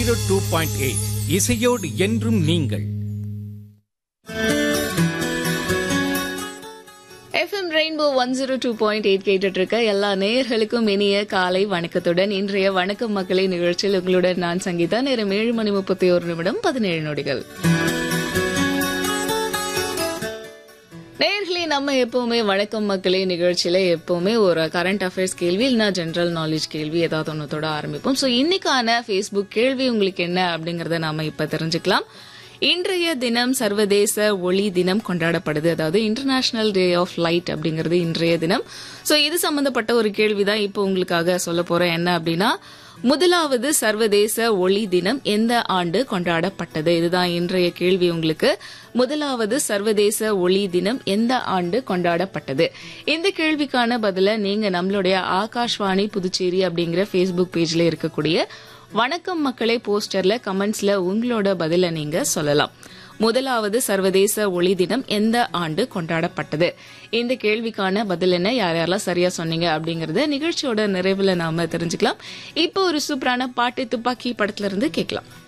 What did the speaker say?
zero two point eight இசையோடு என்றும் நீங்கள் FM rainbow one zero two point eight கேட்டுட்டு இருக்க எல்லா நேயர்களுக்கும் இனிய காலை வணக்கத்துடன் இன்றைய வணக்கம் மக்களை நிகழ்ச்சியில் உங்களுடன் நான் சங்கீதா நேரம் ஏழு மணி முப்பத்தி ஒரு நிமிடம் பதினேழு நொடிகள் நேயர்களே நம்ம எப்பவுமே வணக்கம் மக்களே நிகழ்ச்சியில எப்பவுமே ஒரு கரண்ட் அஃபேர்ஸ் கேள்வி இல்லைனா ஜெனரல் நாலேஜ் கேள்வி ஏதாவது ஒன்றத்தோட ஆரம்பிப்போம் ஸோ இன்னைக்கான ஃபேஸ்புக் கேள்வி உங்களுக்கு என்ன அப்படிங்கறத நாம இப்ப தெரிஞ்சுக்கலாம் இன்றைய தினம் சர்வதேச ஒளி தினம் கொண்டாடப்படுது அதாவது இன்டர்நேஷனல் டே ஆஃப் லைட் அப்படிங்கிறது இன்றைய தினம் ஸோ இது சம்பந்தப்பட்ட ஒரு கேள்விதான் இப்போ உங்களுக்காக சொல்ல போறேன் என்ன அப்படின்னா முதலாவது சர்வதேச ஒளி தினம் எந்த ஆண்டு கொண்டாடப்பட்டது இதுதான் இன்றைய கேள்வி உங்களுக்கு முதலாவது சர்வதேச ஒளி தினம் எந்த ஆண்டு கொண்டாடப்பட்டது இந்த கேள்விக்கான பதில நீங்க நம்மளுடைய ஆகாஷ்வாணி புதுச்சேரி அப்படிங்கிற ஃபேஸ்புக் பேஜ்ல இருக்கக்கூடிய வணக்கம் மக்களே போஸ்டர்ல கமெண்ட்ஸ்ல உங்களோட பதில நீங்க சொல்லலாம் முதலாவது சர்வதேச ஒளி தினம் எந்த ஆண்டு கொண்டாடப்பட்டது இந்த கேள்விக்கான பதில் என்ன யார் யாரெல்லாம் சரியா சொன்னீங்க அப்படிங்கறத நிகழ்ச்சியோட நிறைவுல நாம தெரிஞ்சுக்கலாம் இப்போ ஒரு சூப்பரான பாட்டு துப்பாக்கி படத்துல இருந்து கேட்கலாம்